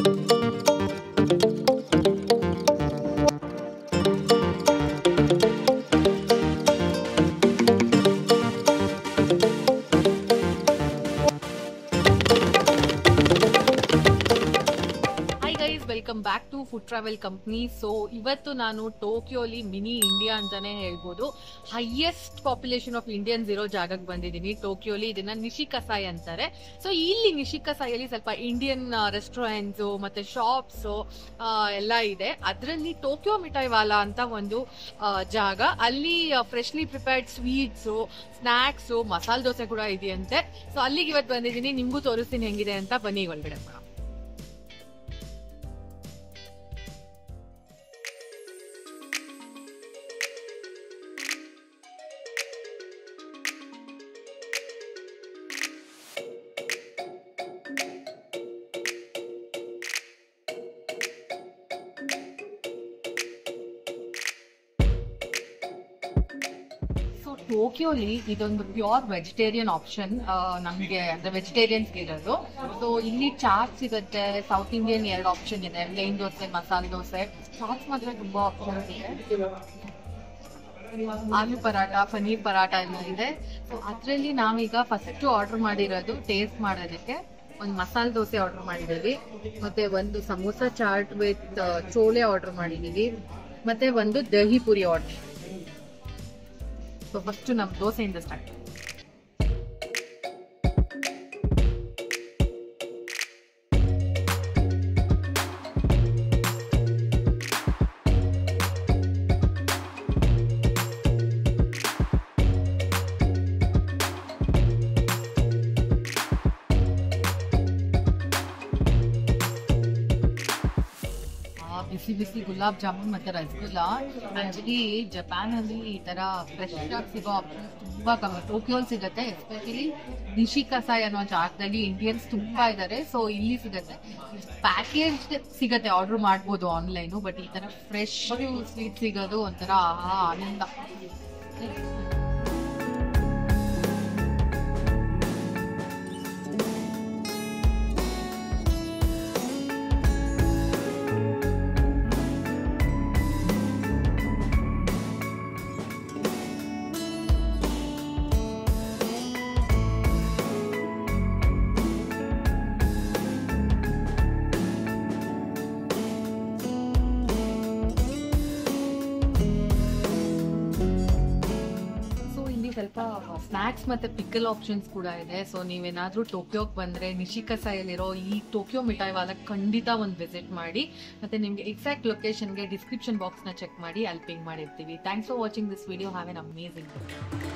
Hi guys welcome back to food travel company so ಇವತ್ತು ನಾನು ಟೋಕಿಯೋಲಿ mini India ಅಂತಾನೆ ಹೇಳ್ಬೋದು ಹೈಯೆಸ್ಟ್ ಪಾಪ್ಯುಲೇಷನ್ ಆಫ್ ಇಂಡಿಯನ್ಸ್ ಇರೋ ಜಾಗಕ್ಕೆ ಬಂದಿದ್ದೀನಿ ಟೋಕಿಯೋಲಿ ಇದನ್ನ ನಿಶಿಕಸಾಯ್ ಅಂತಾರೆ ಸೊ ಇಲ್ಲಿ ನಿಶಿಕಸಾಯಲ್ಲಿ ಸ್ವಲ್ಪ ಇಂಡಿಯನ್ ರೆಸ್ಟೋರೆಂಟ್ಸ್ ಮತ್ತೆ ಶಾಪ್ಸ್ ಎಲ್ಲ ಇದೆ ಅದರಲ್ಲಿ ಟೋಕಿಯೋ ಮಿಠಾಯಿ ವಾಲಾ ಅಂತ ಒಂದು ಆ, ಜಾಗ ಅಲ್ಲಿ ಫ್ರೆಶ್ಲಿ ಪ್ರಿಪೇರ್ಡ್ ಸ್ವೀಟ್ಸ್ ಸ್ನಾಕ್ಸ್ ಮಸಾಲೆ ದೋಸೆ ಕೂಡ ಇದೆಯಂತೆ ಸೊ ಅಲ್ಲಿಗೆ ಇವತ್ತು ಬಂದಿದ್ದೀನಿ ನಿಮ್ಗೂ ತೋರಿಸ್ತೀನಿ ಹೆಂಗಿದೆ ಅಂತ ಬನ್ನಿ ಒಳಗಡೆ ಬರೋಣ. ಸೊ ಟೋಕಿಯೋಲಿ ಇದೊಂದು ಪ್ಯೂರ್ ವೆಜಿಟೇರಿಯನ್ ಆಪ್ಷನ್ ನಮಗೆ ಅಂದ್ರೆ ವೆಜಿಟೇರಿಯನ್ಸ್ ಇರೋದು ಸೊ ಇಲ್ಲಿ ಚಾಟ್ ಸಿಗುತ್ತೆ ಸೌತ್ ಇಂಡಿಯನ್ ಎರಡು ಆಪ್ಷನ್ ಇದೆ ಪ್ಲೇನ್ ದೋಸೆ ಮಸಾಲೆ ದೋಸೆ ಚಾಟ್ಸ್ ಮಾತ್ರ ತುಂಬಾ ಆಪ್ಷನ್ ಇದೆ ಆಲೂ ಪರಾಟ ಪನೀರ್ ಪರಾಟ ಎಲ್ಲ ಇದೆ ಸೊ ಅದರಲ್ಲಿ ನಾವೀಗ ಫಸ್ಟ್ ಆರ್ಡರ್ ಮಾಡಿರೋದು ಟೇಸ್ಟ್ ಮಾಡೋದಕ್ಕೆ ಒಂದು ಮಸಾಲೆ ದೋಸೆ ಆರ್ಡರ್ ಮಾಡಿದೀವಿ ಮತ್ತೆ ಒಂದು samosa chat with chole order ಮಾಡಿದೀವಿ ಮತ್ತೆ ಒಂದು dahi puri order so first ನಮ್ ದೋಸೆಯಿಂದ ಸ್ಟಾರ್ಟ್ ಆ, ಬಿಸಿ ಬಿಸಿ ಗುಲಾಬ್ ಜಾಮೂನ್ ಮತ್ತೆ ರಸಗುಲ್ಲ ಆಕ್ಚುಲಿ ಜಪಾನ್ ಅಲ್ಲಿ ಈ ತರ ಫ್ರೆಶ್ ಆಗಿ ಸಿಗೋ ಆಪ್ಷನ್ಸ್ ತುಂಬಾ ಕಮ್ಮಿ ಟೋಕಿಯೋಲ್ ಸಿಗುತ್ತೆ ಎಸ್ಪೆಷಲಿ ನಿಶಿಕಸಾಯ್ ಅನ್ನೋ ಜಾಗದಲ್ಲಿ ಇಂಡಿಯನ್ಸ್ ತುಂಬಾ ಇದಾರೆ ಸೊ ಇಲ್ಲಿ ಸಿಗುತ್ತೆ ಪ್ಯಾಕೇಜ್ ಸಿಗತ್ತೆ ಆರ್ಡರ್ ಮಾಡ್ಬೋದು ಆನ್ಲೈನ್ ಬಟ್ ಈ ತರ ಫ್ರೆಶ್ ಸ್ವೀಟ್ ಸಿಗೋದು ಒಂಥರ ಆಹಾ ಆನಂದ ಸೊ ಇಲ್ಲಿ ಸ್ವಲ್ಪ ಸ್ನಾಕ್ಸ್ ಮತ್ತೆ ಪಿಕಲ್ ಆಪ್ಷನ್ಸ್ ಕೂಡ ಇದೆ ಸೊ ನೀವೇನಾದ್ರೂ ಟೋಕಿಯೋಕ್ ಬಂದ್ರೆ ನಿಶಿಕಸಾಯಲ್ಲಿರೋ ಈ ಟೋಕಿಯೋ ಮಿಠಾಯಿ ವಾಲ ಖಂಡಿತ ಒಂದು ವಿಸಿಟ್ ಮಾಡಿ ಮತ್ತೆ ನಿಮ್ಗೆ ಎಕ್ಸಾಕ್ಟ್ ಲೊಕೇಶನ್ಗೆ ಡಿಸ್ಕ್ರಿಪ್ಷನ್ ಬಾಕ್ಸ್ ನ ಚೆಕ್ ಮಾಡಿ ಅಲ್ಲಿ ಪಿಂಗ್ ಮಾಡಿರ್ತೀವಿ thanks for watching this video have an amazing